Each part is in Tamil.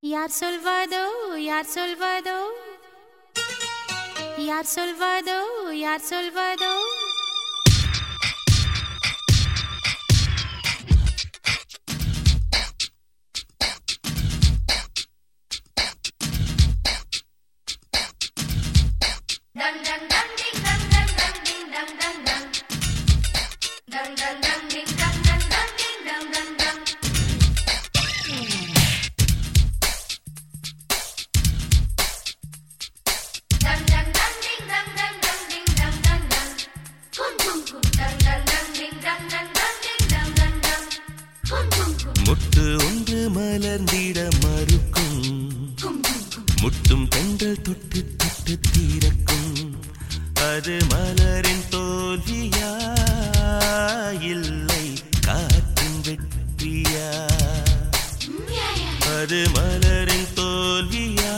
யார் சொல்வதோ யார் சொல்வதோ யார் சொல்வதோ யார் சொல்வதோ Dang dang dang ding dang dang dang ding dang dang dang. Dang dang dang ding dang dang dang ding dang dang dang. Dang dang dang ding dang dang dang ding dang dang dang. Kum kum kum. Dang dang dang ding dang dang dang ding dang dang dang. Kum kum kum. முட்டு ஒன்று மலர்ந்திட மறுக்கும் Kum kum kum. முட்டும் பெண்கள் தொட்டு தொட்டு தீரக்கும் அது மலரின் தோல்வியா இல்லை காற்றின் வெற்றியா Yeah yeah. அது மலரின் தோல்வியா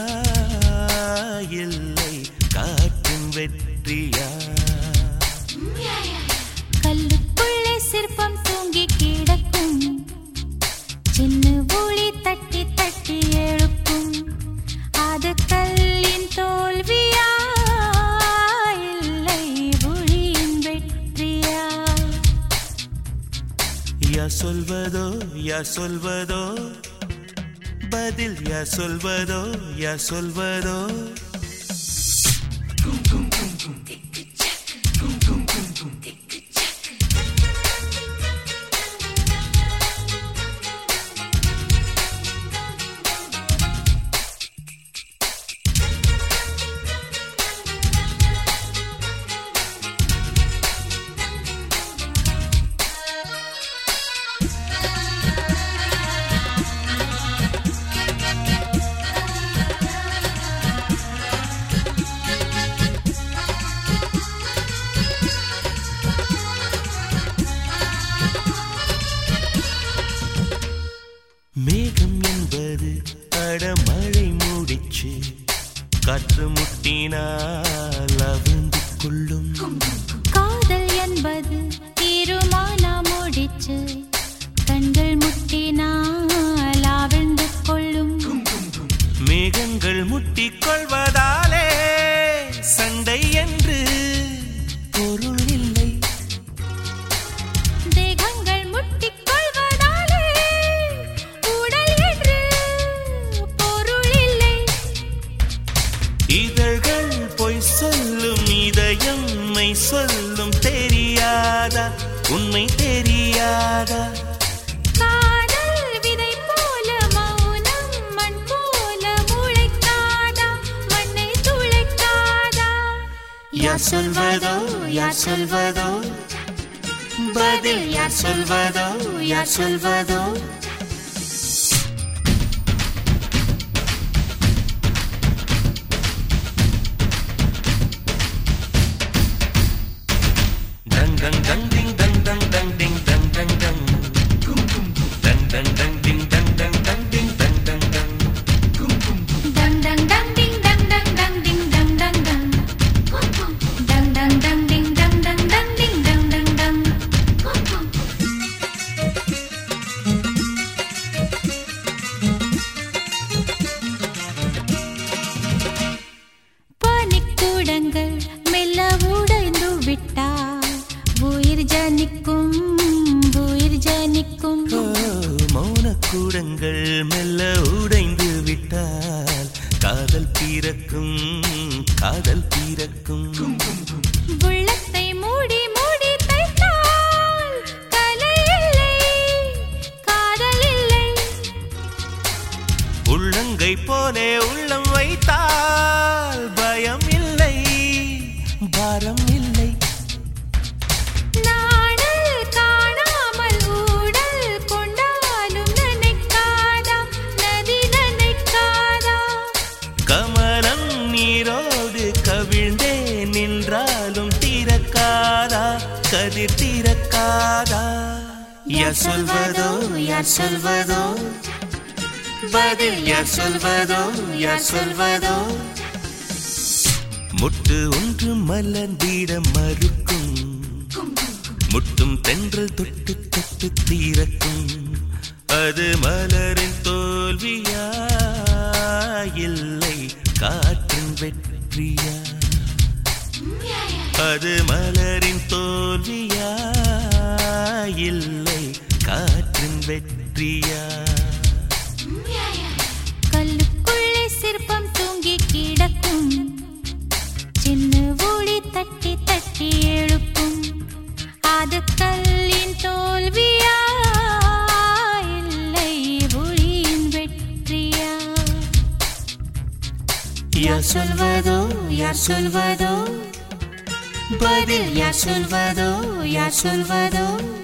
இல்லை காற்றின் வெற்றியா Yeah yeah. கல்லுக்குள்ளே சிற்பம் தூங்கி கிடக்கும் சின்ன ஒளி தட்டி தட்டி எழுப்பும் அது கல்லின் தோல்வியா இல்லை ஒளியின் வெற்றியா யா சொல்வதோ யா சொல்வதோ பதில் யா சொல்வதோ யா சொல்வதோ மேகம் என்பது அடமழை மூடிச்சு காற்று முட்டினால் அவிழ்ந்து கொள்ளும் காதல் என்பது தீருமானா முடிச்சு கண்கள் முட்டினால் ஆழ்ந்து கொள்ளும் மேகங்கள் முட்டிக் கொள்வதாலே சண்டை என்று பொருள் இல்லை தேகங்கள் முட்டிக் கொள்வதாலே உடல் என்று பொருள் இல்லை இதழ்கள் பொய் சொல்லும் இதயம் மெய் சொல்லும் தெரியாதா உண்மை தெரியாதா காதல் விதை போல மௌனம் மண் போல முளைக்காதா மண்ணை துளைக்காதா யார் சொல்வதோ யார் சொல்வதோ பதில் யார் சொல்வதோ யார் சொல்வதோ டங் டங் டங் டிங் டங் டங் டங் டிங் டங் டங் டங் டங் டங் டங் டிங் டங் டங் டங் டிங் டங் டங் டங் டங் டங் டங் டிங் டங் டங் டங் டிங் டங் டங் டங் Kum kum kum. டங் டங் டங் டிங் டங் டங் டங் டிங் டங் டங் டங் Kum kum kum. பனிக்கூடங்கள் மெல்ல உடைந்து விட்டால் உயிர் ஜனிக்கும் உயிர் ஜனிக்கும் ஓ, மௌனக்கூடங்கள் மெல்ல உடைந்து விட்டால் காதல் பிறக்கும் காதல் பிறக்கும் உள்ளத்தை மூடி மூடி தைத்தால் கலை இல்லை காதல் இல்லை உள்ளங்கை போலே உள்ளம் வைத்தால் பயம் இல்லை பாரம் இல்லை நாடல் காணாமல் ஊடல் கொண்டாலும் நினைக்காதா நதி நினைக்காதா கமலம் நீரோடு கவிழ்ந்தே நின்றாலும் திறக்காதா கதிர் திறக்காதா யார் சொல்வதோ யார் சொல்வதோ பதில் யார் சொல்வதோ யார் சொல்வதோ முட்டு ஒன்று மலர்ந்திட மறுக்கும் முட்டும் தென்றல் தொட்டு தொட்டு தீரக்கும் அது மலரின் தோல்வியா வெற்றியா அது மலரின் தோல்வியா இல்லை காற்றின் வெற்றியா கல்லுக்குள்ளே சிற்பம் தூங்கி கிடக்கும் சின்ன ஒளி தட்டி தட்டி எழுப்பும் அது கல்லின் தோல்வியா இல்லை ஒளியின் வெற்றியா யார் சொல்வதோ யார் சொல்வதோ பதில் யார் சொல்வதோ யார் சொல்வதோ